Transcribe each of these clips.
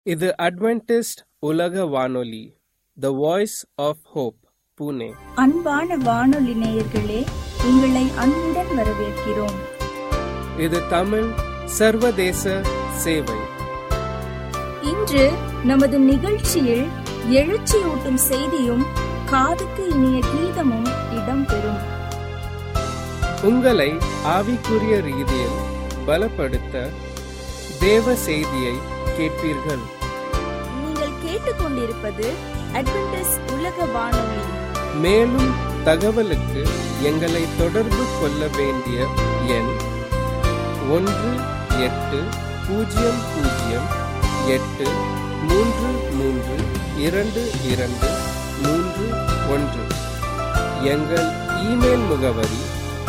இது அட்வென்டிஸ்ட் உலக வானொலி the voice of hope Pune அன்பான வானொலி நேயர்களே உங்களை அன்புடன் வரவேற்கிறோம் இது தமிழ் சர்வதேச சேவை இன்று நமது நிகழ்ச்சியில் எழுச்சியூட்டும் செய்தியும் காதுக்கு இனிய கீதமும் இடம்பெறும் உங்களை ஆவிக்குரிய ரீதியில் பலப்படுத்த தேவ செய்தியை கேட்பீர்கள் நீங்கள் கேட்டுக்கொண்டிருப்பது அட்வென்டிஸ் உலக வானொலி மேலும் தகவலுக்கு எங்களை தொடர்பு கொள்ள வேண்டிய எண் ஒன்று எட்டு பூஜ்ஜியம் பூஜ்ஜியம் எட்டு மூன்று மூன்று இரண்டு இரண்டு மூன்று ஒன்று எங்கள் இமெயில் முகவரி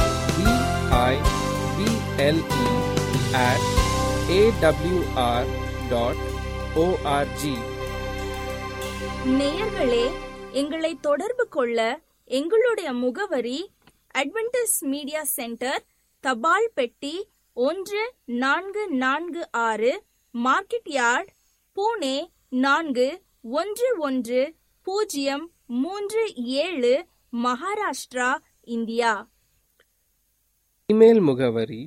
BIBLE at AWR dot ORG நேயர்களே எங்களை தொடர்பு கொள்ள எங்களுடைய முகவரி அட்வென்டிஸ் மீடியா சென்டர் தபால் பெட்டி ஒன்று நான்கு நான்கு ஆறு மார்க்கெட் யார்ட் பூனே நான்கு ஒன்று ஒன்று பூஜ்ஜியம் மூன்று ஏழு மகாராஷ்டிரா இந்தியா இமெயில் முகவரி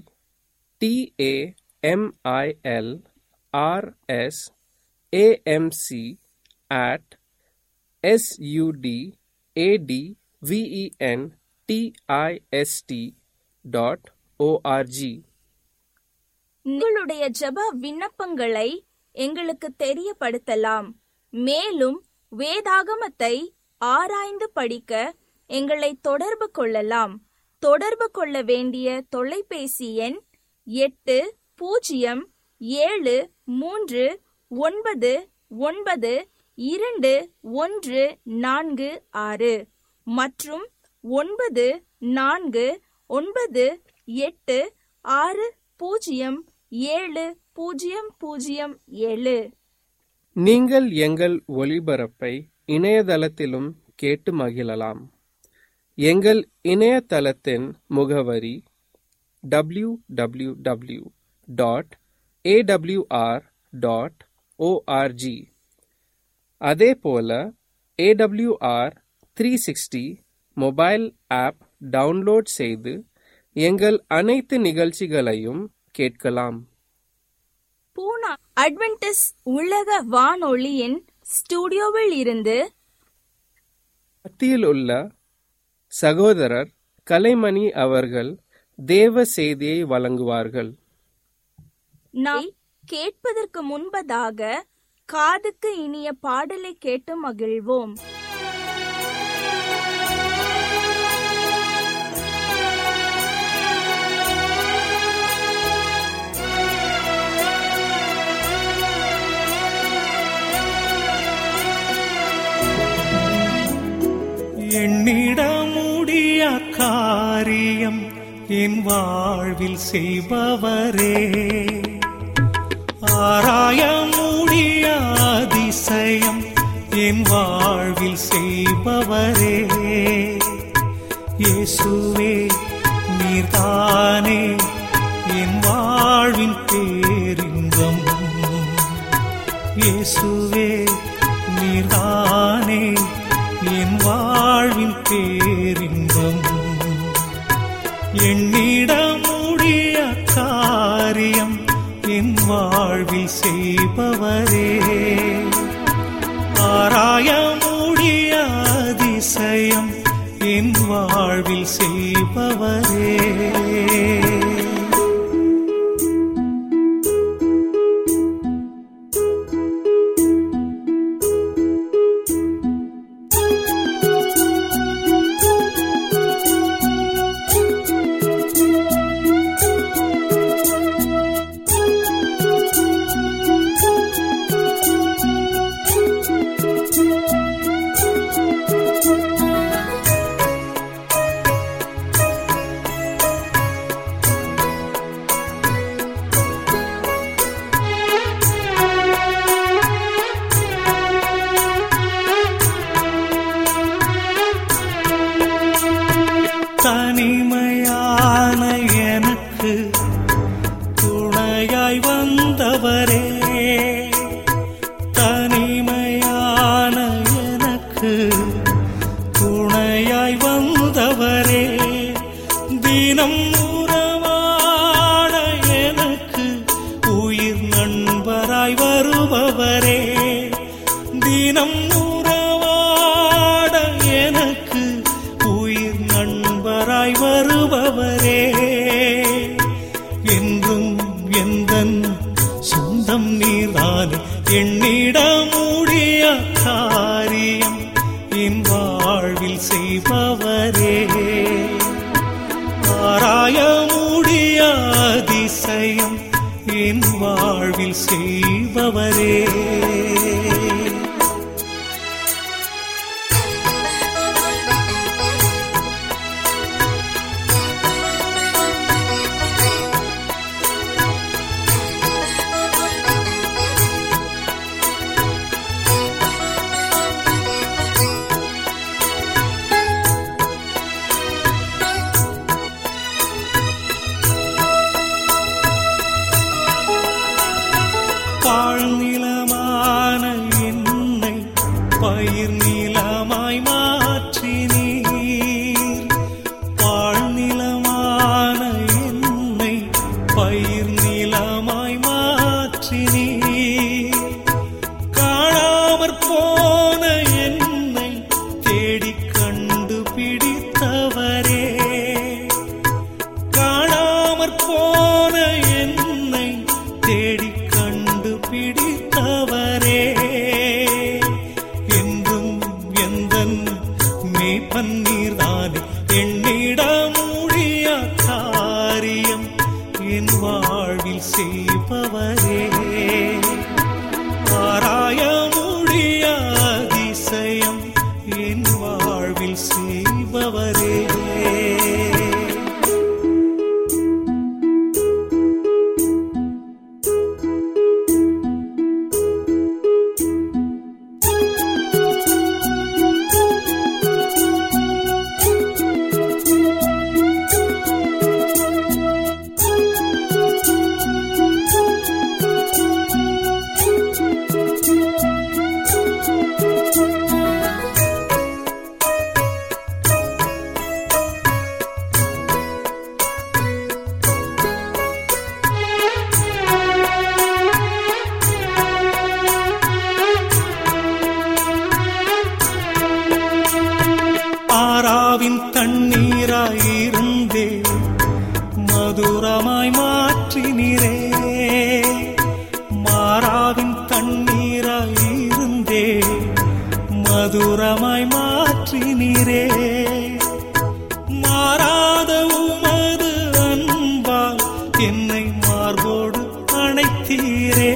TAMIL RS AMC at SUD AT VEN TIST dot ORG உங்களுடைய ஜெப விண்ணப்பங்களை எங்களுக்கு தெரியப்படுத்தலாம் மேலும் வேதாகமத்தை ஆராய்ந்து படிக்க எங்களை தொடர்பு கொள்ளலாம் தொடர்பு கொள்ள வேண்டிய தொலைபேசி எண் எட்டு பூஜ்ஜியம் ஏழு மூன்று ஒன்பது ஒன்பது இரண்டு ஒன்று நான்கு ஆறு மற்றும் ஒன்பது நான்கு ஒன்பது எட்டு ஆறு பூஜ்ஜியம் ஏழு பூஜ்ஜியம் பூஜ்ஜியம் ஏழு நீங்கள் எங்கள் ஒளிபரப்பை இணையதளத்திலும் கேட்டு மகிழலாம் எங்கள் இணையதளத்தின் முகவரி W W W dot AWR dot ORG அதே போல AWR three sixty mobile app download செய்து எங்கள் அனைத்து நிகழ்ச்சிகளையும் கேட்கலாம் பூனா அட்வென்டிஸ் உலக வானொலியின் ஸ்டுடியோவில் இருந்து மத்தியில் உள்ள சகோதரர் கலைமணி அவர்கள் தேவ செய்தியை வழங்குவார்கள் நாம் கேட்பதற்கு முன்பதாக காதுக்கு இனிய பாடலை கேட்டு மகிழ்வோம் எண்ணிட முடிய காரியம் என் வாழ்வில் செய்பவரே ஆராய முடிய அதிசயம் என் வாழ்வில் செய்பவரே இயேசுவே நீர்தானே என் வாழ்வின் பேரின்பம் இயேசுவே நீர்தானே என் வாழ்வின் பேரின்பம் எண்ணிட முடிய காரியம் என் வாழ்வில் செய்பவரே ஆராய முடிய அதிசயம் என் வாழ்வில் செய்பவரே வருபவரே தினம் உறவாட எனக்கு உயிர் நண்பராய் வருபவரே என்றும் எந்தன் சொந்தம் நீர்தானே எண்ணிட முடிய காரியம் என் வாழ்வில் செய்பவரே ஆராய முடிய அதிசயம் என் வாழ்வில் செய்பவரே பாழ்நிலமான என்னை பயிர் நிலமாய் மாற்றினீர் பாழ்நிலமான என்னை பயிர் நிலமாய் மாற்றினீர் காணாமற் போன என்னை தேடிக் கண்டுபிடித்தவரே காணாமற் போன என்னை தேடிக் கண்டுபிடித்தவரே என்றும் எந்தன் மேய்ப்பன் நீர்தானே எண்ணிட முடிய காரியம் என் வாழ்வில் செய்பவரே ஆராய முடிய அதிசயம் என் வாழ்வில் செய்பவரே ஆறாவின் தண்ணீராயிருந்தே மதுரமாய் மாற்றினீரே மாறாவின் தண்ணீராயிருந்தே மதுரமாய் மாற்றினீரே மாறாத உமது அன்பால் என்னை மார்போடு அணைத்தீரே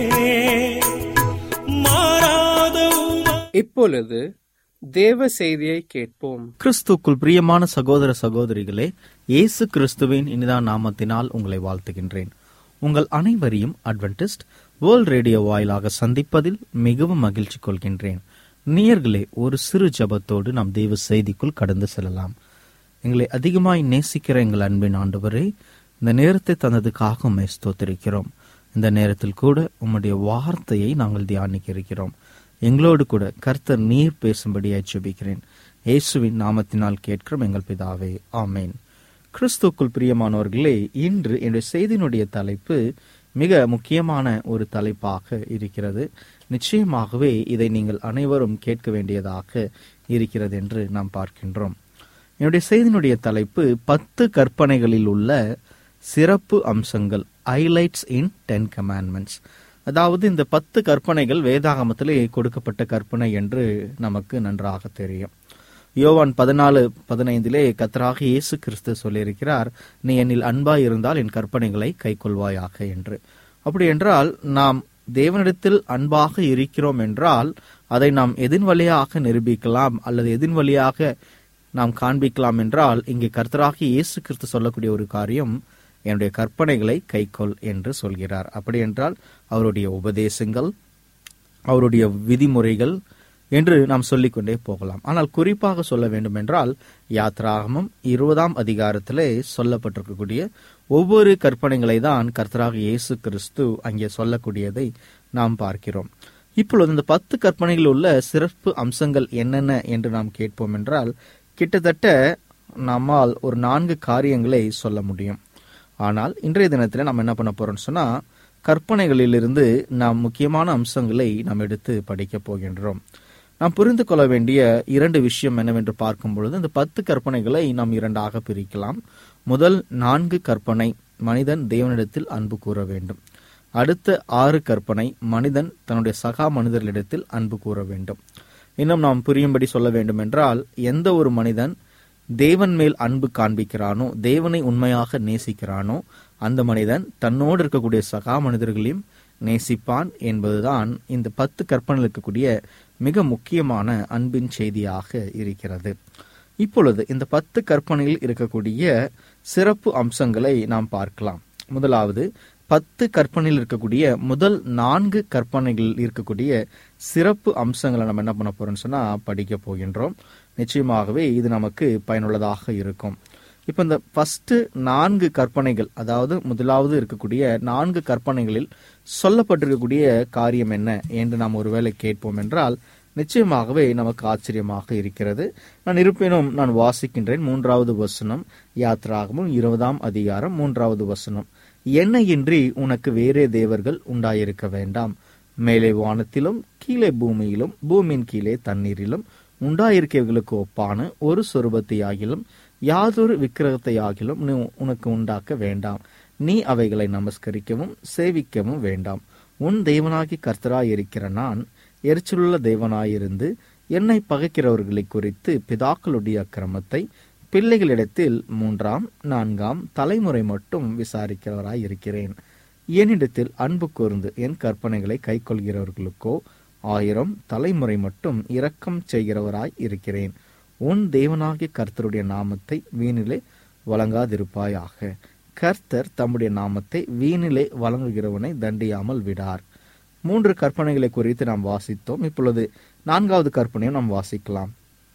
மாறாத உம இப்பொழுது தேவ செய்தியை கேட்போம் கிறிஸ்துக்குள் பிரியமான சகோதர சகோதரிகளே இயேசு கிறிஸ்துவின் இனிதான நாமத்தினால் உங்களை வாழ்த்துகின்றேன் உங்கள் அனைவரையும் அட்வென்டிஸ்ட் வேர்ல்ட் ரேடியோ வாயிலாக சந்திப்பதில் மிகவும் மகிழ்ச்சி கொள்கின்றேன் நேயர்களே ஒரு சிறு ஜெபத்தோடு நாம் தெய்வ செய்திக்குள் கடந்து செல்லலாம் எங்களை அதிகமாய் நேசிக்கிற எங்கள் அன்பின் ஆண்டவரே இந்த நேரத்தை தந்ததுக்காக உம்மை ஸ்தோத்திரிக்கிறோம் இந்த நேரத்தில் கூட உம்முடைய வார்த்தையை நாங்கள் தியானிக்க இருக்கிறோம் எங்களோடு கூட கர்த்தர் நீர் பேசும்படியாய் ஜெபிக்கிறேன் இயேசுவின் நாமத்தினால் கேட்கிறோம் எங்கள் பிதாவே ஆமேன் கிறிஸ்துக்குள் பிரியமானவர்களே இன்று என்னுடைய செய்தியினுடைய தலைப்பு மிக முக்கியமான ஒரு தலைப்பாக இருக்கிறது நிச்சயமாகவே இதை நீங்கள் அனைவரும் கேட்க வேண்டியதாக இருக்கிறது என்று நாம் பார்க்கின்றோம் என்னுடைய செய்தியினுடைய தலைப்பு பத்து கற்பனைகளில் உள்ள சிறப்பு அம்சங்கள் ஹைலைட்ஸ் இன் டென் கமாண்ட்மெண்ட்ஸ் அதாவது இந்த பத்து கற்பனைகள் வேதாகமத்திலே கொடுக்கப்பட்ட கற்பனை என்று நமக்கு நன்றாக தெரியும் யோவான் பதினாலு பதினைந்திலே கத்தராக இயேசு கிறிஸ்து சொல்லியிருக்கிறார் நீ என்னில் அன்பாய் இருந்தால் என் கற்பனைகளை கைக்கொள்வாயாக என்று அப்படி என்றால் நாம் தேவனிடத்தில் அன்பாக இருக்கிறோம் என்றால் அதை நாம் எதின் வழியாக நிரூபிக்கலாம் அல்லது எதின் வழியாக நாம் காண்பிக்கலாம் என்றால் இங்கே கர்த்தராகி இயேசு கிறிஸ்து சொல்லக்கூடிய ஒரு காரியம் என்னுடைய கற்பனைகளை கைக்கொள் என்று சொல்கிறார் அப்படி என்றால் அவருடைய உபதேசங்கள் அவருடைய விதிமுறைகள் என்று நாம் சொல்லிக்கொண்டே போகலாம் ஆனால் குறிப்பாக சொல்ல வேண்டும் என்றால் யாத்ராகமம் இருபதாம் அதிகாரத்திலே சொல்லப்பட்டிருக்கக்கூடிய ஒவ்வொரு கற்பனைகளை தான் கர்த்தராக இயேசு கிறிஸ்து அங்கே சொல்லக்கூடியதை நாம் பார்க்கிறோம் இப்பொழுது இந்த பத்து கற்பனைகளில் உள்ள சிறப்பு அம்சங்கள் என்னென்ன என்று நாம் கேட்போம் என்றால் கிட்டத்தட்ட நம்மால் ஒரு நான்கு காரியங்களை சொல்ல முடியும் ஆனால் இன்றைய தினத்தில் நம்ம என்ன பண்ண போறோம்னு சொன்னா கற்பனைகளிலிருந்து நாம் முக்கியமான அம்சங்களை நாம் எடுத்து படிக்கப் போகின்றோம் நாம் புரிந்து கொள்ள வேண்டிய இரண்டு விஷயம் என்னவென்று பார்க்கும் பொழுது இந்த பத்து கற்பனைகளை நாம் இரண்டாக பிரிக்கலாம் முதல் நான்கு கற்பனை மனிதன் தேவனிடத்தில் அன்பு கூற வேண்டும் அடுத்த ஆறு கற்பனை மனிதன் தன்னுடைய சகா மனிதர்களிடத்தில் அன்பு கூற வேண்டும் இன்னும் நாம் புரியும்படி சொல்ல வேண்டும் என்றால் எந்த ஒரு மனிதன் தேவன் மேல் அன்பு காண்பிக்கிறானோ தேவனை உண்மையாக நேசிக்கிறானோ அந்த மனிதன் தன்னோடு இருக்கக்கூடிய சகா மனிதர்களையும் நேசிப்பான் என்பதுதான் இந்த பத்து கற்பனையில் இருக்கக்கூடிய மிக முக்கியமான அன்பின் செய்தியாக இருக்கிறது இப்பொழுது இந்த பத்து கற்பனையில் இருக்கக்கூடிய சிறப்பு அம்சங்களை நாம் பார்க்கலாம் முதலாவது பத்து கற்பனையில் இருக்கக்கூடிய முதல் நான்கு கற்பனைகளில் இருக்கக்கூடிய சிறப்பு அம்சங்களை நம்ம என்ன பண்ண போறோம்னு சொன்னா படிக்க போகின்றோம் நிச்சயமாகவே இது நமக்கு பயனுள்ளதாக இருக்கும் இப்போ இந்த ஃபர்ஸ்ட் நான்கு கற்பனைகள் அதாவது முதலாவது இருக்கக்கூடிய நான்கு கற்பனைகளில் சொல்லப்பட்டிருக்கக்கூடிய காரியம் என்ன என்று நாம் ஒருவேளை கேட்போம் என்றால் நிச்சயமாகவே நமக்கு ஆச்சரியமாக இருக்கிறது நான் இருப்பினும் நான் வாசிக்கின்றேன் மூன்றாவது வசனம் யாத்ராகமும் இருபதாம் அதிகாரம் மூன்றாவது வசனம் என்னையின்றி உனக்கு வேறே தேவர்கள் உண்டாயிருக்க வேண்டாம் மேலே வானத்திலும் கீழே பூமியிலும் பூமியின் கீழே தண்ணீரிலும் உண்டாயிருக்கவர்களுக்கு ஒப்பான ஒரு சொருபத்தையாகிலும் யாதொரு விக்கிரகத்தையாகிலும் நீ உனக்கு உண்டாக்க வேண்டாம் நீ அவைகளை நமஸ்கரிக்கவும் சேவிக்கவும் வேண்டாம் உன் தேவனாகி கர்த்தராய் இருக்கிற நான் எரிச்சலுள்ள தேவனாயிருந்து என்னை பகைக்கிறவர்களை குறித்து பிதாக்களுடைய அக்கிரமத்தை பிள்ளைகளிடத்தில் மூன்றாம் நான்காம் தலைமுறை மட்டும் விசாரிக்கிறவராய் இருக்கிறேன் என்னிடத்தில் அன்பு கூர்ந்து என் கற்பனைகளை கைக்கொள்கிறவர்களுக்கோ ஆயிரம் தலைமுறை மட்டும் இரக்கம் செய்கிறவராய் இருக்கிறேன் உன் தேவனாகிய கர்த்தருடைய நாமத்தை வீணிலே வழங்காதிருப்பாயாக கர்த்தர் தம்முடைய நாமத்தை வீணிலே வழங்குகிறவனை தண்டியாமல் விடார் மூன்று கற்பனைகளை குறித்து நாம் வாசித்தோம் இப்பொழுது நான்காவது கற்பனையும் நாம் வாசிக்கலாம்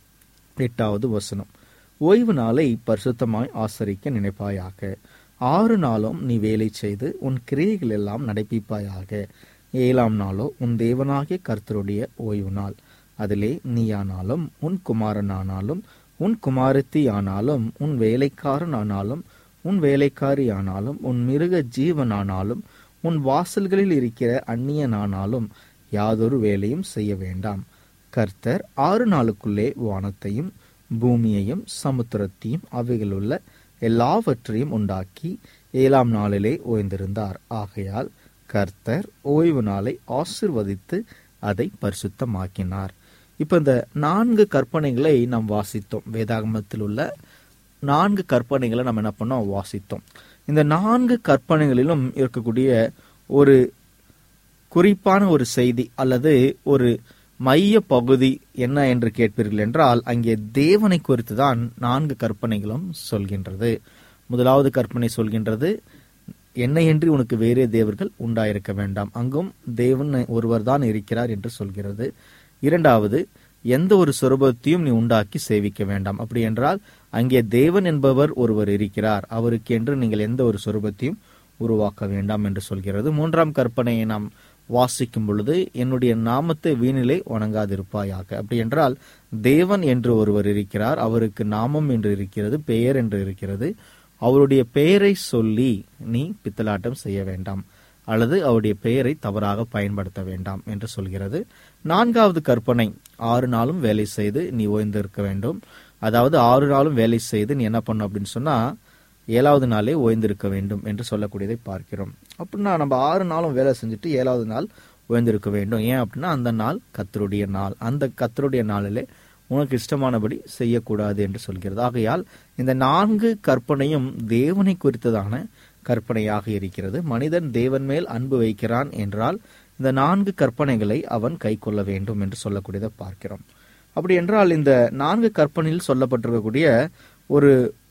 எட்டாவது வசனம் ஓய்வு நாளை பரிசுத்தமாய் ஆசரிக்க நினைப்பாயாக ஆறு நாளும் நீ வேலை செய்து உன் கிரியைகள் எல்லாம் நடப்பிப்பாயாக ஏழாம் நாளோ உன் தேவனாகிய கர்த்தருடைய ஓய்வு நாள் அதிலே நீயானாலும் உன் குமாரனானாலும் உன் குமாரத்தி ஆனாலும் உன் வேலைக்காரன் ஆனாலும் உன் வேலைக்காரி ஆனாலும் உன் மிருக ஜீவனானாலும் உன் வாசல்களில் இருக்கிற அந்நியனானாலும் யாதொரு வேலையும் செய்ய வேண்டாம் கர்த்தர் ஆறு நாளுக்குள்ளே வானத்தையும் பூமியையும் சமுத்திரத்தையும் அவைகளுள்ள எல்லாவற்றையும் உண்டாக்கி ஏழாம் நாளிலே ஓய்ந்திருந்தார் ஆகையால் கர்த்தர் ஓய்வு நாளை ஆசிர்வதித்து அதை பரிசுத்தமாக்கினார் இப்ப இந்த நான்கு கற்பனைகளை நாம் வாசித்தோம் வேதாகமத்தில் உள்ள நான்கு கற்பனைகளை நம்ம என்ன பண்ணோம் வாசித்தோம் இந்த நான்கு கற்பனைகளிலும் இருக்கக்கூடிய ஒரு குறிப்பான ஒரு செய்தி அல்லது ஒரு மைய பகுதி என்ன என்று கேட்பீர்கள் என்றால் அங்கே தேவனை குறித்து தான் நான்கு கற்பனைகளும் சொல்கின்றது முதலாவது கற்பனை சொல்கின்றது என்னையன்றி உனக்கு வேறே தேவர்கள் உண்டாயிருக்க வேண்டாம் அங்கும் தேவன் ஒருவர் தான் இருக்கிறார் என்று சொல்கிறது இரண்டாவது எந்த ஒரு சொரூபத்தையும் நீ உண்டாக்கி சேவிக்க வேண்டாம் அப்படி என்றால் அங்கே தேவன் என்பவர் ஒருவர் இருக்கிறார் அவருக்கு என்று நீங்கள் எந்த ஒரு சொரூபத்தையும் உருவாக்க வேண்டாம் என்று சொல்கிறது மூன்றாம் கற்பனையை நாம் வாசிக்கும் பொழுது என்னுடைய நாமத்தை வீணிலே வணங்காதிருப்பாயாக அப்படி என்றால் தேவன் என்று ஒருவர் இருக்கிறார் அவருக்கு நாமம் என்று இருக்கிறது பெயர் என்று இருக்கிறது அவருடைய பெயரை சொல்லி நீ பித்தலாட்டம் செய்ய வேண்டாம் அல்லது அவருடைய பெயரை தவறாக பயன்படுத்த வேண்டாம் என்று சொல்கிறது நான்காவது கற்பனை ஆறு நாளும் வேலை செய்து நீ ஓய்ந்திருக்க வேண்டும் அதாவது ஆறு நாளும் வேலை செய்து நீ என்ன பண்ணும் அப்படின்னு சொன்னா ஏழாவது நாளே ஓய்ந்திருக்க வேண்டும் என்று சொல்லக்கூடியதை பார்க்கிறோம் அப்படின்னா நம்ம ஆறு நாளும் வேலை செஞ்சுட்டு ஏழாவது நாள் ஓய்ந்திருக்க வேண்டும் ஏன் அப்படின்னா அந்த நாள் கத்தருடைய நாள் அந்த கத்தருடைய நாளிலே உனக்கு இஷ்டமானபடி செய்யக்கூடாது என்று சொல்கிறது ஆகையால் இந்த நான்கு கற்பனையும் தேவனை குறித்ததான கற்பனையாக இருக்கிறது மனிதன் தேவன் மேல் அன்பு வைக்கிறான் என்றால் இந்த நான்கு கற்பனைகளை அவன் கை கொள்ள வேண்டும் என்று சொல்லக்கூடியதை பார்க்கிறோம் அப்படி என்றால் இந்த நான்கு கற்பனையில் சொல்லப்பட்டிருக்கக்கூடிய ஒரு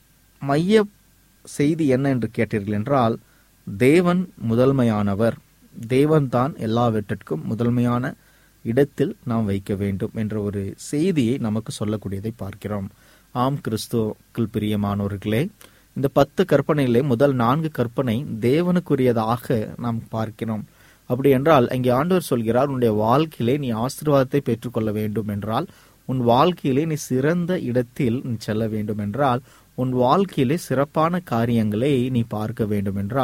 மைய செய்தி என்ன என்று கேட்டீர்கள் என்றால் தேவன் முதன்மையானவர் தேவன்தான் எல்லாவற்றிற்கும் முதன்மையான இடத்தில் நாம் வைக்க வேண்டும் என்ற ஒரு செய்தியை நமக்கு சொல்லக்கூடியதை பார்க்கிறோம் ஆம் கிறிஸ்துவுக்குள் பிரியமானவர்களே இந்த பத்து கற்பனையிலே முதல் நான்கு கற்பனை தேவனுக்குரியதாக நாம் பார்க்கிறோம் அப்படி என்றால் அங்கே ஆண்டவர் சொல்கிறார் உன்னுடைய வாழ்க்கையிலே நீ ஆசீர்வாதத்தை பெற்றுக்கொள்ள வேண்டும் என்றால் உன் வாழ்க்கையிலே நீ சிறந்த இடத்தில் நீ செல்ல வேண்டும் என்றால் உன் வாழ்க்கையிலே சிறப்பான காரியங்களை நீ பார்க்க வேண்டும் என்றால்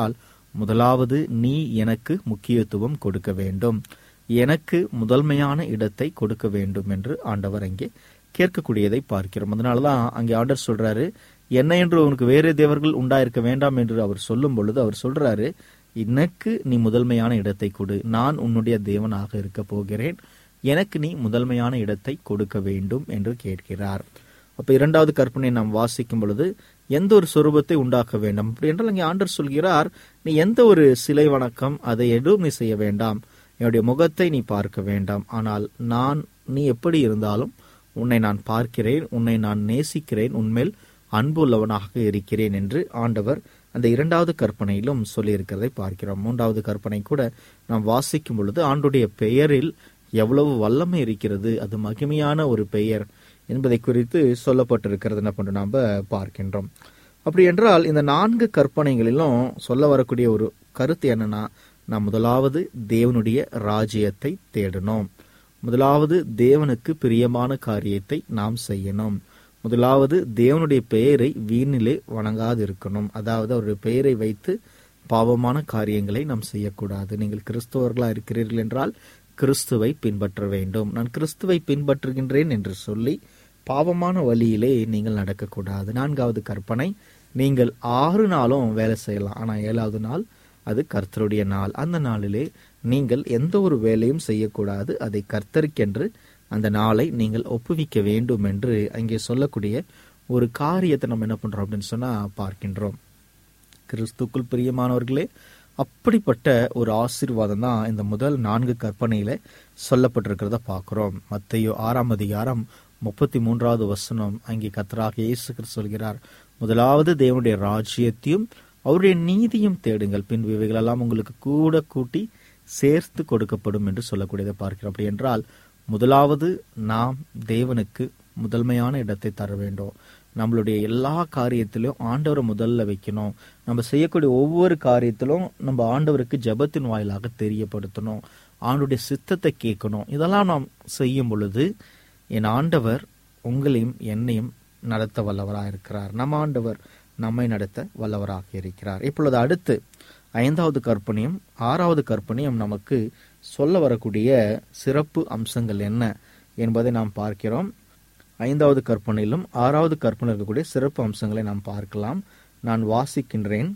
முதலாவது நீ எனக்கு முக்கியத்துவம் கொடுக்க வேண்டும் எனக்கு முதன்மையான இடத்தை கொடுக்க வேண்டும் என்று ஆண்டவர் அங்கே கேட்கக்கூடியதை பார்க்கிறோம் அதனாலதான் அங்கே ஆண்டவர் சொல்றாரு என்ன என்று உனக்கு வேறு தேவர்கள் உண்டாயிருக்க வேண்டாம் என்று அவர் சொல்லும் பொழுது அவர் சொல்றாரு எனக்கு நீ முதன்மையான இடத்தை கொடு நான் உன்னுடைய தேவனாக இருக்க போகிறேன் எனக்கு நீ முதன்மையான இடத்தை கொடுக்க வேண்டும் என்று கேட்கிறார் அப்ப இரண்டாவது கற்பனை நாம் வாசிக்கும் பொழுது எந்த ஒரு சொரூபத்தை உண்டாக்க வேண்டும் அப்படி என்றால் அங்கே ஆண்டர் சொல்கிறார் நீ எந்த ஒரு சிலை வணக்கம் அதை எதுவும் நீ செய்ய வேண்டாம் என்னுடைய முகத்தை நீ பார்க்க வேண்டாம் ஆனால் நான் நீ எப்படி இருந்தாலும் உன்னை நான் பார்க்கிறேன் உன்னை நான் நேசிக்கிறேன் உன்மேல் அன்பு உள்ளவனாக இருக்கிறேன் என்று ஆண்டவர் அந்த இரண்டாவது கற்பனையிலும் சொல்லியிருக்கிறதை பார்க்கிறோம் மூன்றாவது கற்பனை கூட நாம் வாசிக்கும் பொழுது ஆண்டுடைய பெயரில் எவ்வளவு வல்லமை இருக்கிறது அது மகிமையான ஒரு பெயர் என்பதை குறித்து சொல்லப்பட்டிருக்கிறது என்ன பண்றோம் நாம பார்க்கின்றோம் அப்படி என்றால் இந்த நான்கு கற்பனைகளிலும் சொல்ல வரக்கூடிய ஒரு கருத்து என்னன்னா நாம் முதலாவது தேவனுடைய ராஜ்யத்தை தேடணும் முதலாவது தேவனுக்கு பிரியமான காரியத்தை நாம் செய்யணும் முதலாவது தேவனுடைய பெயரை வீணிலே வணங்காது இருக்கணும் அதாவது அவருடைய பெயரை வைத்து பாவமான காரியங்களை நாம் செய்யக்கூடாது நீங்கள் கிறிஸ்தவர்களா இருக்கிறீர்கள் என்றால் கிறிஸ்துவை பின்பற்ற வேண்டும் நான் கிறிஸ்துவை பின்பற்றுகின்றேன் என்று சொல்லி பாவமான வழியிலே நீங்கள் நடக்கக்கூடாது நான்காவது கற்பனை நீங்கள் ஆறு நாளும் வேலை செய்யலாம் ஆனா ஏழாவது நாள் அது கர்த்தருடைய நாள் அந்த நாளிலே நீங்கள் எந்த ஒரு வேலையும் செய்யக்கூடாது அதை கர்த்தருக்கென்று அந்த நாளை நீங்கள் ஒப்புவிக்க வேண்டும் என்று அங்கே சொல்லக்கூடிய ஒரு காரியத்தை நம்ம என்ன பண்றோம் அப்படின்னு சொன்னா பார்க்கின்றோம் கிறிஸ்துக்குள் பிரியமானவர்களே அப்படிப்பட்ட ஒரு ஆசீர்வாதம் தான் இந்த முதல் நான்கு கற்பனையில சொல்லப்பட்டிருக்கிறத பார்க்கிறோம் மத்தையோ ஆறாம் அதிகாரம் முப்பத்தி மூன்றாவது வசனம் அங்கே கத்தராக இயேசு கிறிஸ்து சொல்கிறார் முதலாவது தேவனுடைய ராஜ்யத்தையும் அவருடைய நீதியும் தேடுங்கள் பின் இவைகளெல்லாம் உங்களுக்கு கூட கூட்டி சேர்த்து கொடுக்கப்படும் என்று சொல்லக்கூடியதை பார்க்கிறோம் அப்படி என்றால் முதலாவது நாம் தேவனுக்கு முதன்மையான இடத்தை தர வேண்டும் நம்மளுடைய எல்லா காரியத்திலும் ஆண்டவரை முதல்ல வைக்கணும் நம்ம செய்யக்கூடிய ஒவ்வொரு காரியத்திலும் நம்ம ஆண்டவருக்கு ஜெபத்தின் வாயிலாக தெரியப்படுத்தணும் ஆண்டுடைய சித்தத்தை கேட்கணும் இதெல்லாம் நாம் செய்யும் பொழுது என் ஆண்டவர் உங்களையும் என்னையும் நடத்த வல்லவராக இருக்கிறார் நம்ம ஆண்டவர் நம்மை நடத்த வல்லவராக இருக்கிறார் இப்பொழுது அடுத்து ஐந்தாவது கற்பனையும் ஆறாவது கற்பனையும் நமக்கு சொல்ல வரக்கூடிய சிறப்பு அம்சங்கள் என்ன என்பதை நாம் பார்க்கிறோம் ஐந்தாவது கற்பனையிலும் ஆறாவது கற்பனை இருக்கக்கூடிய சிறப்பு அம்சங்களை நாம் பார்க்கலாம் நான் வாசிக்கின்றேன்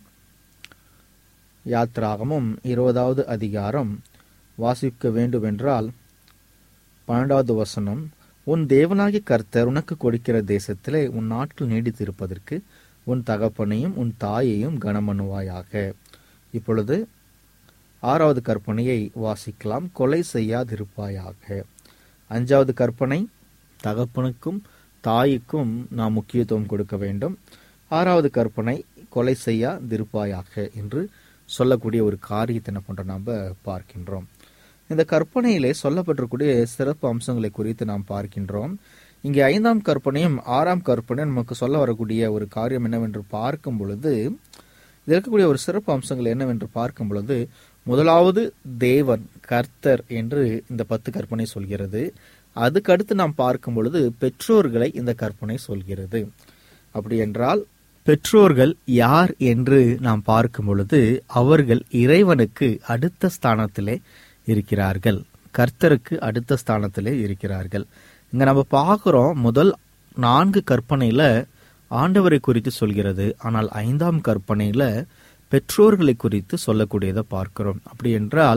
யாத்ராகமும் இருபதாவது அதிகாரம் வாசிக்க வேண்டுமென்றால் பன்னெண்டாவது வசனம் உன் தேவனாகிய கர்த்தர் உனக்கு கொடுக்கிற தேசத்திலே உன் நாட்கள் நீடித்திருப்பதற்கு உன் தகப்பனையும் உன் தாயையும் கனமனுவாயாக இப்பொழுது ஆறாவது கற்பனையை வாசிக்கலாம் கொலை செய்யாதிருப்பாயாக அஞ்சாவது கற்பனை தகப்பனுக்கும் தாய்க்கும் நாம் முக்கியத்துவம் கொடுக்க வேண்டும் ஆறாவது கற்பனை கொலை செய்யாதிருப்பாயாக என்று சொல்லக்கூடிய ஒரு காரியத்தை என்ன பண்றோம் நாம் பார்க்கின்றோம் இந்த கற்பனையிலே சொல்லப்பட்டிருக்கூடிய சிறப்பு அம்சங்களை குறித்து நாம் பார்க்கின்றோம் இங்கே ஐந்தாம் கற்பனையும் ஆறாம் கற்பனையும் நமக்கு சொல்ல வரக்கூடிய ஒரு காரியம் என்னவென்று பார்க்கும் பொழுது இதில் இருக்கக்கூடிய ஒரு சிறப்பு அம்சங்கள் என்னவென்று பார்க்கும் பொழுது முதலாவது தேவன் கர்த்தர் என்று இந்த பத்து கற்பனை சொல்கிறது அதுக்கு அடுத்து நாம் பார்க்கும் பொழுது பெற்றோர்களை இந்த கற்பனை சொல்கிறது அப்படி என்றால் பெற்றோர்கள் யார் என்று நாம் பார்க்கும் பொழுது அவர்கள் இறைவனுக்கு அடுத்த ஸ்தானத்திலே இருக்கிறார்கள் கர்த்தருக்கு அடுத்த ஸ்தானத்திலே இருக்கிறார்கள் இங்க நம்ம பார்க்கிறோம் முதல் நான்கு கற்பனையில ஆண்டவரை குறித்து சொல்கிறது ஆனால் ஐந்தாம் கற்பனையில பெற்றோர்களை குறித்து சொல்லக்கூடியதை பார்க்கிறோம் அப்படி என்றால்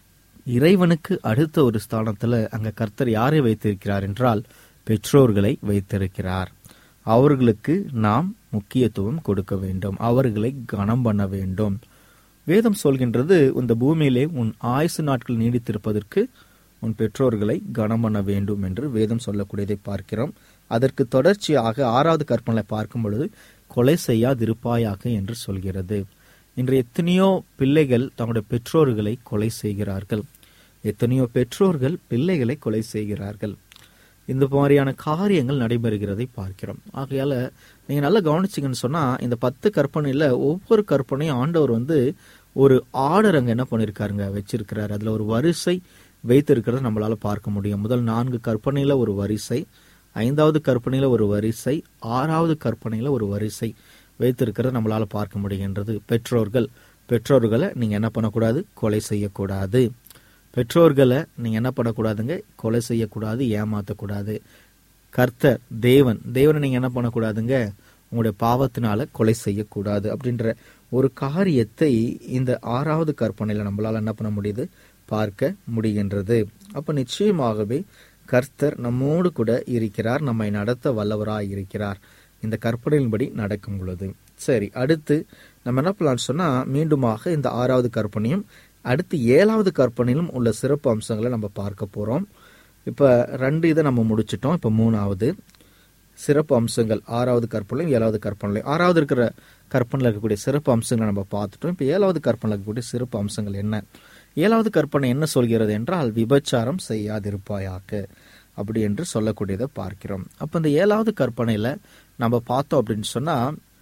இறைவனுக்கு அடுத்த ஒரு ஸ்தானத்துல அங்க கர்த்தர் யாரை வைத்திருக்கிறார் என்றால் பெற்றோர்களை வைத்திருக்கிறார் அவர்களுக்கு நாம் முக்கியத்துவம் கொடுக்க வேண்டும் அவர்களை கனம் பண்ண வேண்டும் வேதம் சொல்கின்றது இந்த பூமியிலே உன் ஆயுசு நாட்கள் நீடித்திருப்பதற்கு உன் பெற்றோர்களை கனம் பண்ண வேண்டும் என்று வேதம் சொல்லக்கூடியதை பார்க்கிறோம் அதற்கு தொடர்ச்சியாக ஆறாவது கற்பனை பார்க்கும் பொழுது கொலை செய்யாதிருப்பாயாக என்று சொல்கிறது இன்று எத்தனையோ பிள்ளைகள் தங்களுடைய பெற்றோர்களை கொலை செய்கிறார்கள் எத்தனையோ பெற்றோர்கள் பிள்ளைகளை கொலை செய்கிறார்கள் இந்த மாதிரியான காரியங்கள் நடைபெறுகிறதை பார்க்கிறோம் ஆகையால நீங்க நல்லா கவனிச்சிங்கன்னு சொன்னா இந்த பத்து கற்பனையில ஒவ்வொரு கற்பனையும் ஆண்டவர் வந்து ஒரு ஆர்டர் அங்க என்ன பண்ணிருக்காருங்க வச்சிருக்கிறாரு அதுல ஒரு வரிசை வைத்திருக்கிறத நம்மளால பார்க்க முடியும் முதல் நான்கு கற்பனையில ஒரு வரிசை ஐந்தாவது கற்பனையில ஒரு வரிசை ஆறாவது கற்பனையில ஒரு வரிசை வைத்திருக்கிறத நம்மளால பார்க்க முடிகின்றது பெற்றோர்கள் பெற்றோர்களை நீங்க என்ன பண்ணக்கூடாது கொலை செய்யக்கூடாது பெற்றோர்களை நீங்க என்ன பண்ணக்கூடாதுங்க கொலை செய்யக்கூடாது ஏமாத்தக்கூடாது கர்த்தர் தேவன் தேவனை நீங்க என்ன பண்ணக்கூடாதுங்க உங்களுடைய பாவத்தினால கொலை செய்யக்கூடாது அப்படின்ற ஒரு காரியத்தை இந்த ஆறாவது கற்பனையில நம்மளால என்ன பண்ண முடியுது பார்க்க முடிகின்றது அப்ப நிச்சயமாகவே கர்த்தர் நம்மோடு கூட இருக்கிறார் நம்மை நடத்த வல்லவராய் இருக்கிறார் இந்த கற்பனையின்படி நடக்கும் பொழுது சரி அடுத்து நம்ம என்ன பண்ணலாம்னு சொன்னா மீண்டுமாக இந்த ஆறாவது கற்பனையும் அடுத்து ஏழாவது கற்பனையிலும் உள்ள சிறப்பு அம்சங்களை நம்ம பார்க்க போறோம் இப்ப ரெண்டு இதை நம்ம முடிச்சிட்டோம் இப்ப மூணாவது சிறப்பு அம்சங்கள் ஆறாவது கற்பனையும் ஏழாவது கற்பனையும் ஆறாவது இருக்கிற கற்பனையில் இருக்கக்கூடிய சிறப்பு அம்சங்களை நம்ம பார்த்துட்டோம் இப்போ ஏழாவது கற்பனையில் இருக்கக்கூடிய சிறப்பு அம்சங்கள் என்ன ஏழாவது கற்பனை என்ன சொல்கிறது என்றால் விபச்சாரம் செய்யாதிருப்பாயாக அப்படி என்று சொல்லக்கூடியதை பார்க்கிறோம் அப்போ இந்த ஏழாவது கற்பனையில நம்ம பார்த்தோம் அப்படின்னு சொன்னா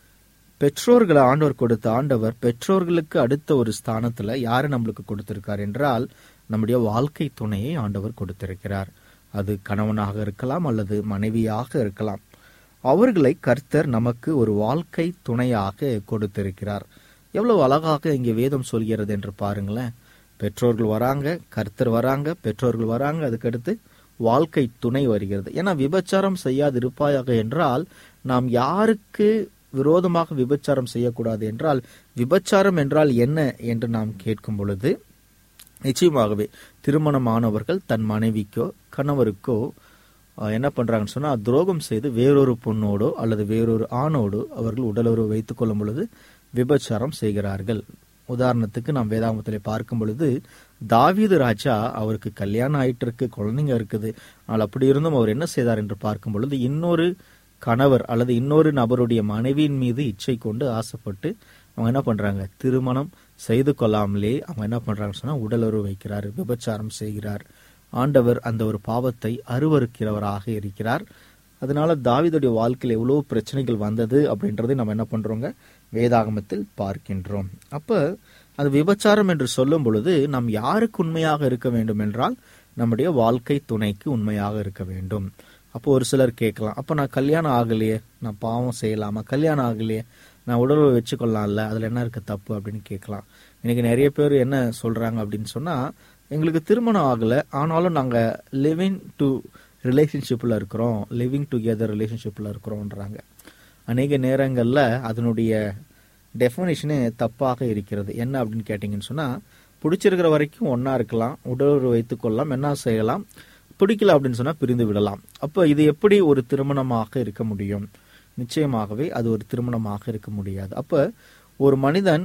பெற்றோர்களை ஆண்டவர் கொடுத்த ஆண்டவர் பெற்றோர்களுக்கு அடுத்த ஒரு ஸ்தானத்துல யாரு நம்மளுக்கு கொடுத்திருக்கார் என்றால் நம்முடைய வாழ்க்கை துணையை ஆண்டவர் கொடுத்திருக்கிறார் அது கணவனாக இருக்கலாம் அல்லது மனைவியாக இருக்கலாம் அவர்களை கர்த்தர் நமக்கு ஒரு வாழ்க்கை துணையாக கொடுத்திருக்கிறார் எவ்வளவு அழகாக இங்கே வேதம் சொல்கிறது என்று பாருங்களேன் பெற்றோர்கள் வராங்க கர்த்தர் வராங்க பெற்றோர்கள் வராங்க அதுக்கடுத்து வாழ்க்கை துணை வருகிறது ஏன்னா விபச்சாரம் செய்யாதிருப்பாயாக என்றால் நாம் யாருக்கு விரோதமாக விபச்சாரம் செய்யக்கூடாது என்றால் விபச்சாரம் என்றால் என்ன என்று நாம் கேட்கும் பொழுது நிச்சயமாகவே திருமணமானவர்கள் தன் மனைவிக்கோ கணவருக்கோ அஹ், என்ன பண்றாங்கன்னு சொன்னா துரோகம் செய்து வேறொரு பொண்ணோடோ அல்லது வேறொரு ஆணோடோ அவர்கள் உடலுறவு வைத்துக் கொள்ளும் பொழுது விபச்சாரம் செய்கிறார்கள் உதாரணத்துக்கு நாம் வேதாமத்திலே பார்க்கும் பொழுது தாவீது ராஜா அவருக்கு கல்யாணம் ஆயிட்டு இருக்கு குழந்தைங்க இருக்குது ஆனால் அப்படி இருந்தும் அவர் என்ன செய்தார் என்று பார்க்கும் பொழுது இன்னொரு கணவர் அல்லது இன்னொரு நபருடைய மனைவியின் மீது இச்சை கொண்டு ஆசைப்பட்டு அவங்க என்ன பண்றாங்க திருமணம் செய்து கொள்ளாமலே அவங்க என்ன பண்றாங்கன்னு சொன்னா உடலுறவு வைக்கிறார் விபச்சாரம் செய்கிறார் ஆண்டவர் அந்த ஒரு பாவத்தை அருவருக்கிறவராக இருக்கிறார் அதனால தாவீதுடைய வாழ்க்கையில் எவ்வளவு பிரச்சனைகள் வந்தது அப்படின்றதை நம்ம என்ன பண்றோங்க வேதாகமத்தில் பார்க்கின்றோம் அப்ப அது விபச்சாரம் என்று சொல்லும் பொழுது நாம் யாருக்கு உண்மையாக இருக்க வேண்டும் என்றால் நம்முடைய வாழ்க்கை துணைக்கு உண்மையாக இருக்க வேண்டும் அப்போ ஒரு சிலர் கேட்கலாம் அப்போ நான் கல்யாணம் ஆகலையே நான் பாவம் செய்யலாமா கல்யாணம் ஆகலையே நான் உடலுறவு வச்சுக்கொள்ளலாம்ல அதுல என்ன இருக்கு தப்பு அப்படின்னு கேட்கலாம் இன்னைக்கு நிறைய பேர் என்ன சொல்றாங்க அப்படின்னு சொன்னா எங்களுக்கு திருமணம் ஆகல ஆனாலும் நாங்க லிவிங் டு ரிலேஷன்ஷிப்ல இருக்கிறோம் லிவிங் டுகெதர் ரிலேஷன்ஷிப்ல இருக்கிறோம்ன்றாங்க அநேக நேரங்கள்ல அதனுடைய டெஃபினேஷனே தப்பாக இருக்கிறது என்ன அப்படின்னு கேட்டீங்கன்னு சொன்னா பிடிச்சிருக்கிற வரைக்கும் ஒண்ணா இருக்கலாம் உடலுறவு வைத்துக் கொள்ளலாம் என்ன செய்யலாம் பிடிக்கல அப்படின்னு சொன்னா பிரிந்து விடலாம் அப்ப இது எப்படி ஒரு திருமணமாக இருக்க முடியும் நிச்சயமாகவே அது ஒரு திருமணமாக இருக்க முடியாது அப்ப ஒரு மனிதன்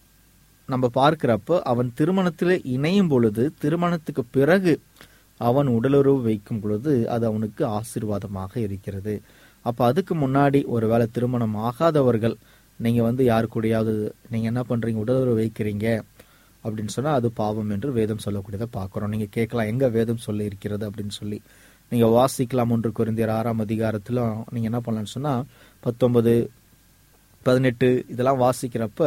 நம்ம பார்க்கிறப்ப அவன் திருமணத்தில் இணையும் பொழுது திருமணத்துக்கு பிறகு அவன் உடலுறவு வைக்கும் பொழுது அது அவனுக்கு ஆசீர்வாதமாக இருக்கிறது அப்ப அதுக்கு முன்னாடி ஒருவேளை திருமணம் ஆகாதவர்கள் நீங்க வந்து யாரு கூடயாவது நீங்க என்ன பண்றீங்க உடலுறவு வைக்கிறீங்க அப்படின்னு சொன்னா அது பாவம் என்று வேதம் சொல்லக்கூடியதை பார்க்கிறோம் நீங்க கேட்கலாம் எங்க வேதம் சொல்லி இருக்கிறது அப்படின்னு சொல்லி நீங்க வாசிக்கலாம் ஒன்று குறைந்தியர் ஆறாம் அதிகாரத்துல நீங்க என்ன பண்ணலாம்னு சொன்னா பத்தொன்பது பதினெட்டு இதெல்லாம் வாசிக்கிறப்ப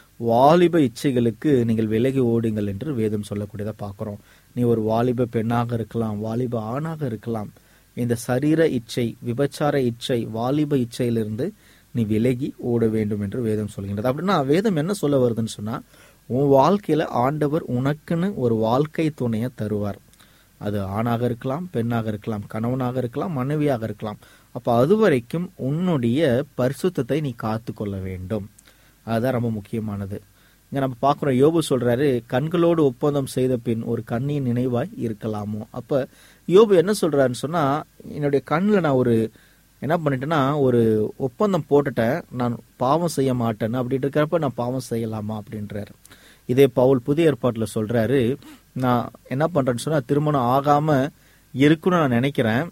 வாலிப இச்சைகளுக்கு நீங்கள் விலகி ஓடுங்கள் என்று வேதம் சொல்லக்கூடியதை பார்க்கிறோம் நீ ஒரு வாலிப பெண்ணாக இருக்கலாம் வாலிப ஆணாக இருக்கலாம் இந்த சரீர இச்சை விபச்சார இச்சை வாலிப இச்சையிலிருந்து நீ விலகி ஓட வேண்டும் என்று வேதம் சொல்கின்றது அப்படின்னா வேதம் என்ன சொல்ல வருதுன்னு சொன்னா உன் வாழ்க்கையில ஆண்டவர் உனக்குன்னு ஒரு வாழ்க்கை துணையை தருவார் அது ஆணாக இருக்கலாம் பெண்ணாக இருக்கலாம் கணவனாக இருக்கலாம் மனைவியாக இருக்கலாம் அப்ப அது வரைக்கும் உன்னுடைய பரிசுத்தத்தை நீ காத்து கொள்ள வேண்டும் அதுதான் ரொம்ப முக்கியமானது இங்க நம்ம பார்க்கிறோம் யோபு சொல்றாரு கண்களோடு ஒப்பந்தம் செய்த பின் ஒரு கண்ணின் நினைவாய் இருக்கலாமோ அப்ப யோபு என்ன சொல்றாருன்னு சொன்னா என்னுடைய கண்ணுல நான் ஒரு என்ன பண்ணிட்டேன்னா ஒரு ஒப்பந்தம் போட்டுட்டேன் நான் பாவம் செய்ய மாட்டேன்னு அப்படின்ட்டு இருக்கிறப்ப நான் பாவம் செய்யலாமா அப்படின்றாரு இதே பவுல் புதிய ஏற்பாட்டுல சொல்றாரு நான் என்ன பண்றேன்னு சொன்னா திருமணம் ஆகாம இருக்குன்னு நான் நினைக்கிறேன்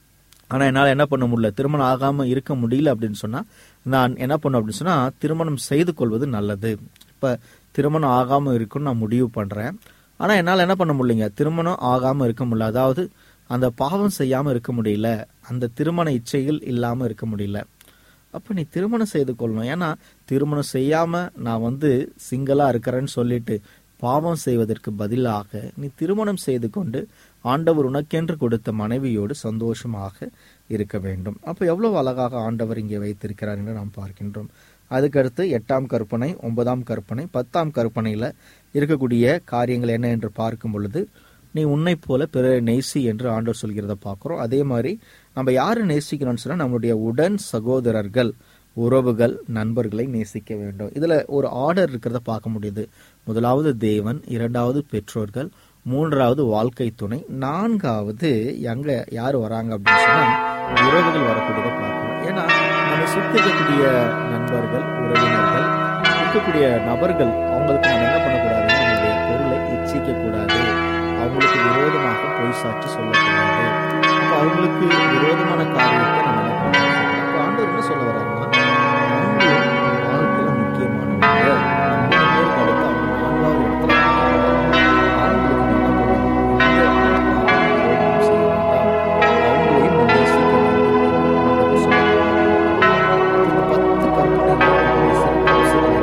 ஆனா என்னால என்ன பண்ண முடியல திருமணம் ஆகாம இருக்க முடியல அப்படின்னு சொன்னா நான் என்ன பண்ணும் அப்படின்னு சொன்னா திருமணம் செய்து கொள்வது நல்லது இப்ப திருமணம் ஆகாம இருக்குன்னு நான் முடிவு பண்றேன் ஆனா என்னால என்ன பண்ண முடியலைங்க திருமணம் ஆகாம இருக்க முடியல அதாவது அந்த பாவம் செய்யாம இருக்க முடியல அந்த திருமண இச்சைகள் இல்லாம இருக்க முடியல அப்ப நீ திருமணம் செய்து கொள்ளணும் ஏன்னா திருமணம் செய்யாம நான் வந்து சிங்கிளா இருக்கிறேன்னு சொல்லிட்டு பாவம் செய்வதற்கு பதிலாக நீ திருமணம் செய்து கொண்டு ஆண்டவர் உனக்கென்று கொடுத்த மனைவியோடு சந்தோஷமாக இருக்க வேண்டும் அப்ப எவ்வளவு அழகாக ஆண்டவர் இங்கே வைத்திருக்கிறார் என்று நாம் பார்க்கின்றோம் அதுக்கடுத்து எட்டாம் கற்பனை ஒன்பதாம் கற்பனை பத்தாம் கற்பனையில் இருக்கக்கூடிய காரியங்கள் என்ன என்று பார்க்கும் பொழுது நீ உன்னை போல பிறரை நேசி என்று ஆண்டவர் சொல்கிறத பார்க்குறோம் அதே மாதிரி நம்ம யாரை நேசிக்கணும்னு சொன்னால் நம்மளுடைய உடன் சகோதரர்கள் உறவுகள் நண்பர்களை நேசிக்க வேண்டும் இதுல ஒரு ஆர்டர் இருக்கிறத பார்க்க முடியுது முதலாவது தேவன் இரண்டாவது பெற்றோர்கள் மூன்றாவது வாழ்க்கை துணை நான்காவது எங்க யார் வராங்க அப்படின்னு சொன்னா உறவுகள் வரக்கூடியதை பார்க்கணும் ஏன்னா நம்ம சுத்தி இருக்கக்கூடிய நண்பர்கள் உறவினர்கள் இருக்கக்கூடிய நபர்கள் அவங்களுக்கு நம்ம என்ன பண்ணக்கூடாது நம்மளுடைய பொருளை இச்சிக்க கூடாது அவங்களுக்கு விரோதமாக பொய் சாட்சி சொல்லக்கூடாது அப்போ அவங்களுக்கு விரோதமான காரியத்தை நம்ம என்ன பண்ணக்கூடாது அப்போ ஆண்டவர் என்ன சொல்ல வர்றாருன்னா அவங்களும் வாழ்க்கையில முக்கியமானவங்க நம்ம மூணு பேருக்கு அடுத்து அவங்க நான்காவது இடத்துல இருக்காங்க. அவங்களுக்கு நம்ம என்ன பண்ணணும் எந்த விரோதமும் செய்ய வேண்டாம் அவங்களையும் நம்ம நேசிக்க வேண்டும் என்று ஆண்டவர் சொல்றாரு. இந்த பத்து கற்பனைகள் சிறப்பு விஷயம்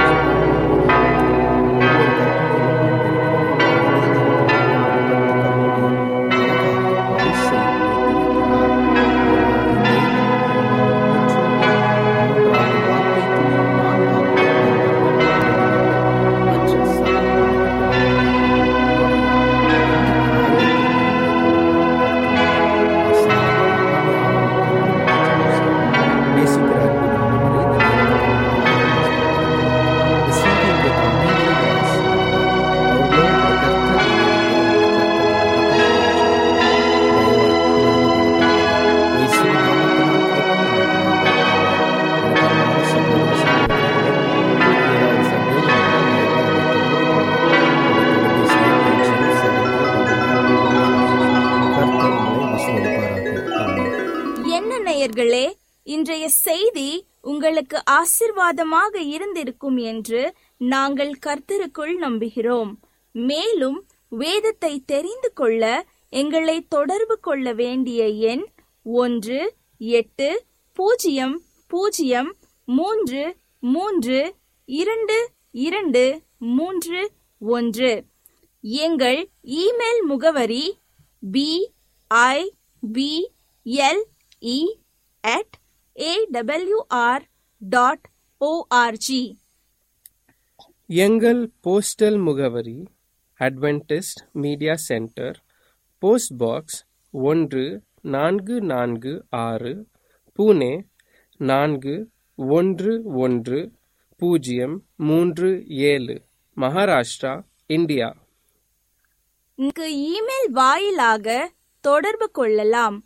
ஒவ்வொரு கற்பனையிலும் அதே நேரத்தில் வரிசை வைத்திருக்கிறார். என்ன நேயர்களே இன்றைய செய்தி உங்களுக்கு ஆசிர்வாதமாக இருந்திருக்கும் என்று நாங்கள் கர்த்தருக்குள் நம்புகிறோம் மேலும் வேதத்தை தெரிந்து கொள்ள எங்களை தொடர்பு கொள்ள வேண்டிய எண் ஒன்று எட்டு பூஜ்ஜியம் பூஜ்ஜியம் மூன்று மூன்று இரண்டு இரண்டு மூன்று ஒன்று எங்கள் இமெயில் முகவரி B I B L E at AWR dot ORG எங்கள் போஸ்டல் முகவரி Adventist media centre post box ஒன்று நான்கு நான்கு ஆறு புனே நான்கு ஒன்று ஒன்று பூஜ்ஜியம் மூன்று ஏழு மகாராஷ்டிரா இந்தியா இங்கு இமெயில் வாயிலாக தொடர்பு கொள்ளலாம்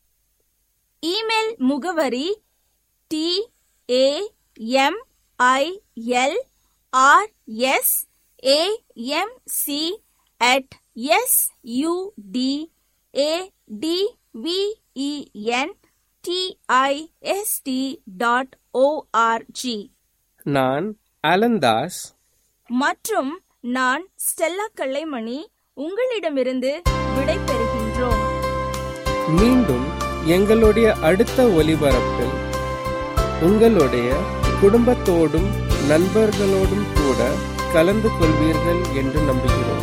இமெயில் முகவரி T A M I L R S A M C at S U D A D V E N T I S T dot ORG நான் அலந்தாஸ் மற்றும் நான் ஸ்டெல்லா கல்லைமணி உங்களிடமிருந்து விடை பெறுகின்றோம் மீண்டும் எங்களுடைய அடுத்த ஒலிபரப்பில் உங்களுடைய குடும்பத்தோடும் நண்பர்களோடும் கூட கலந்து கொள்வீர்கள் என்று நம்புகிறோம்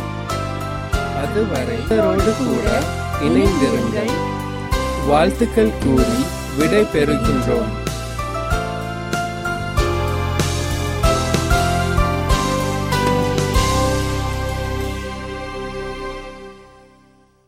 அதுவரை இவரோடு கூட இணைந்திருங்கள் வாழ்த்துக்கள் கூறி விடை பெறுகின்றோம்